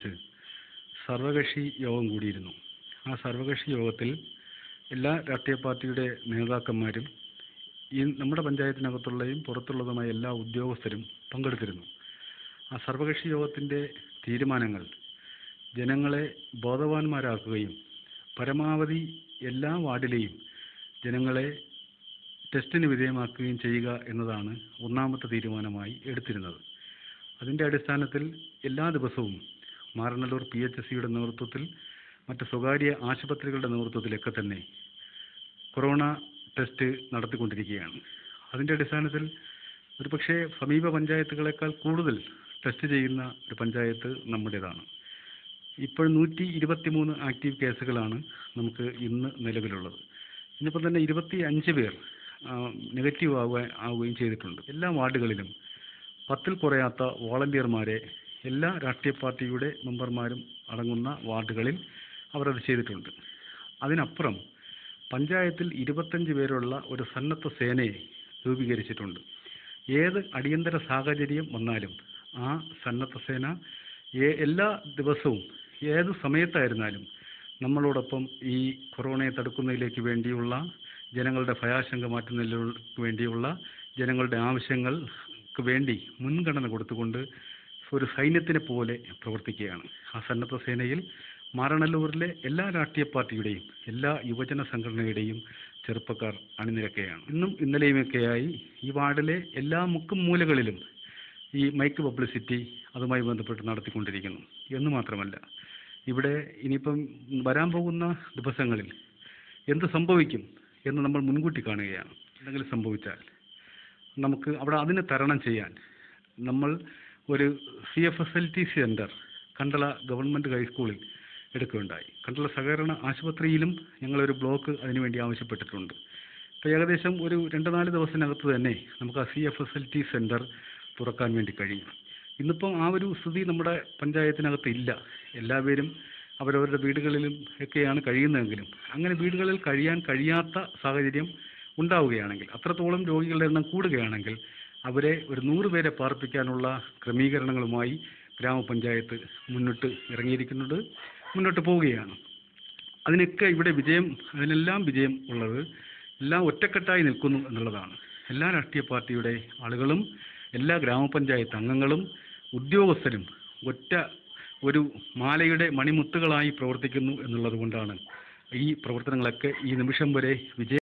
സർവകക്ഷി യോഗം കൂടിയിരുന്നു ആ സർവകക്ഷി യോഗത്തിൽ എല്ലാ രാഷ്ട്രീയ പാർട്ടിയുടെ നേതാക്കന്മാരും ഈ നമ്മുടെ പഞ്ചായത്തിനകത്തുള്ളതും പുറത്തുള്ളതുമായ എല്ലാ ഉദ്യോഗസ്ഥരും പങ്കെടുത്തിരുന്നു ആ സർവകക്ഷി യോഗത്തിൻ്റെ തീരുമാനങ്ങൾ ജനങ്ങളെ ബോധവാന്മാരാക്കുകയും പരമാവധി എല്ലാ വാർഡിലെയും ജനങ്ങളെ ടെസ്റ്റിന് വിധേയമാക്കുകയും ചെയ്യുക എന്നതാണ് ഒന്നാമത്തെ തീരുമാനമായി എടുത്തിരുന്നത് അതിൻ്റെ അടിസ്ഥാനത്തിൽ എല്ലാ ദിവസവും മാറനല്ലൂർ പി എച്ച് എസ് സിയുടെ നേതൃത്വത്തിൽ മറ്റ് സ്വകാര്യ ആശുപത്രികളുടെ നേതൃത്വത്തിലൊക്കെ തന്നെ കൊറോണ ടെസ്റ്റ് നടത്തിക്കൊണ്ടിരിക്കുകയാണ് അതിൻ്റെ അടിസ്ഥാനത്തിൽ ഒരുപക്ഷെ സമീപ പഞ്ചായത്തുകളെക്കാൾ കൂടുതൽ ടെസ്റ്റ് ചെയ്യുന്ന ഒരു പഞ്ചായത്ത് നമ്മുടേതാണ് ഇപ്പോൾ നൂറ്റി ഇരുപത്തി മൂന്ന് ആക്റ്റീവ് കേസുകളാണ് നമുക്ക് ഇന്ന് നിലവിലുള്ളത് ഇന്നിപ്പോൾ തന്നെ ഇരുപത്തി അഞ്ച് പേർ നെഗറ്റീവ് ആവുക ആവുകയും ചെയ്തിട്ടുണ്ട് എല്ലാ വാർഡുകളിലും പത്തിൽ കുറയാത്ത വോളണ്ടിയർമാരെ എല്ലാ രാഷ്ട്രീയ പാർട്ടിയുടെ മെമ്പർമാരും അടങ്ങുന്ന വാർഡുകളിൽ അവരത് ചെയ്തിട്ടുണ്ട് അതിനപ്പുറം പഞ്ചായത്തിൽ ഇരുപത്തഞ്ച് പേരുള്ള ഒരു സന്നദ്ധ സേനയെ രൂപീകരിച്ചിട്ടുണ്ട് ഏത് അടിയന്തര സാഹചര്യം വന്നാലും ആ സന്നദ്ധ സേന ഏ- എല്ലാ ദിവസവും ഏത് സമയത്തായിരുന്നാലും നമ്മളോടൊപ്പം ഈ കൊറോണയെ തടുക്കുന്നതിലേക്ക് വേണ്ടിയുള്ള ജനങ്ങളുടെ ഭയാശങ്ക മാറ്റുന്നതിന് വേണ്ടിയുള്ള ജനങ്ങളുടെ ആവശ്യങ്ങൾക്ക് വേണ്ടി മുൻഗണന കൊടുത്തുകൊണ്ട് ഒരു സൈന്യത്തിനെ പോലെ പ്രവർത്തിക്കുകയാണ് ആ സന്നദ്ധ സേനയിൽ മാറനല്ലൂരിലെ എല്ലാ രാഷ്ട്രീയ പാർട്ടിയുടെയും എല്ലാ യുവജന സംഘടനയുടെയും ചെറുപ്പക്കാർ അണിനിരക്കുകയാണ് ഇന്നും ഇന്നലെയുമൊക്കെയായി ഈ വാർഡിലെ എല്ലാ മുക്കും മൂലകളിലും ഈ മൈക്ക് പബ്ലിസിറ്റി അതുമായി ബന്ധപ്പെട്ട് നടത്തിക്കൊണ്ടിരിക്കുന്നു എന്ന് മാത്രമല്ല ഇവിടെ ഇനിയിപ്പം വരാൻ പോകുന്ന ദിവസങ്ങളിൽ എന്ത് സംഭവിക്കും എന്ന് നമ്മൾ മുൻകൂട്ടി കാണുകയാണ് എന്തെങ്കിലും സംഭവിച്ചാൽ നമുക്ക് അവിടെ അതിനെ തരണം ചെയ്യാൻ നമ്മൾ ഒരു C F S L T centre Kandala government ഹൈസ്കൂളിൽ എടുക്കുകയുണ്ടായി കണ്ടള സഹകരണ ആശുപത്രിയിലും ഞങ്ങളൊരു ബ്ലോക്ക് അതിനുവേണ്ടി ആവശ്യപ്പെട്ടിട്ടുണ്ട് ഇപ്പോൾ ഏകദേശം ഒരു രണ്ട് നാല് ദിവസത്തിനകത്ത് തന്നെ നമുക്ക് ആ C F S L T centre തുറക്കാൻ വേണ്ടി കഴിയും ഇന്നിപ്പം ആ ഒരു സ്ഥിതി നമ്മുടെ പഞ്ചായത്തിനകത്ത് ഇല്ല എല്ലാവരും അവരവരുടെ വീടുകളിലും ഒക്കെയാണ് കഴിയുന്നതെങ്കിലും അങ്ങനെ വീടുകളിൽ കഴിയാൻ കഴിയാത്ത സാഹചര്യം ഉണ്ടാവുകയാണെങ്കിൽ അത്രത്തോളം രോഗികളുടെ എണ്ണം കൂടുകയാണെങ്കിൽ അവരെ ഒരു നൂറ് പേരെ പാർപ്പിക്കാനുള്ള ക്രമീകരണങ്ങളുമായി ഗ്രാമപഞ്ചായത്ത് മുന്നോട്ട് ഇറങ്ങിയിരിക്കുന്നുണ്ട് മുന്നോട്ട് പോവുകയാണ് അതിനൊക്കെ ഇവിടെ വിജയം അതിനെല്ലാം വിജയം ഉള്ളത് എല്ലാം ഒറ്റക്കെട്ടായി നിൽക്കുന്നു എന്നുള്ളതാണ് എല്ലാ രാഷ്ട്രീയ പാർട്ടിയുടെ ആളുകളും എല്ലാ ഗ്രാമപഞ്ചായത്ത് അംഗങ്ങളും ഉദ്യോഗസ്ഥരും ഒറ്റ ഒരു മാലയുടെ മണിമുത്തുകളായി പ്രവർത്തിക്കുന്നു എന്നുള്ളത് കൊണ്ടാണ് ഈ പ്രവർത്തനങ്ങളൊക്കെ ഈ നിമിഷം വരെ വിജയ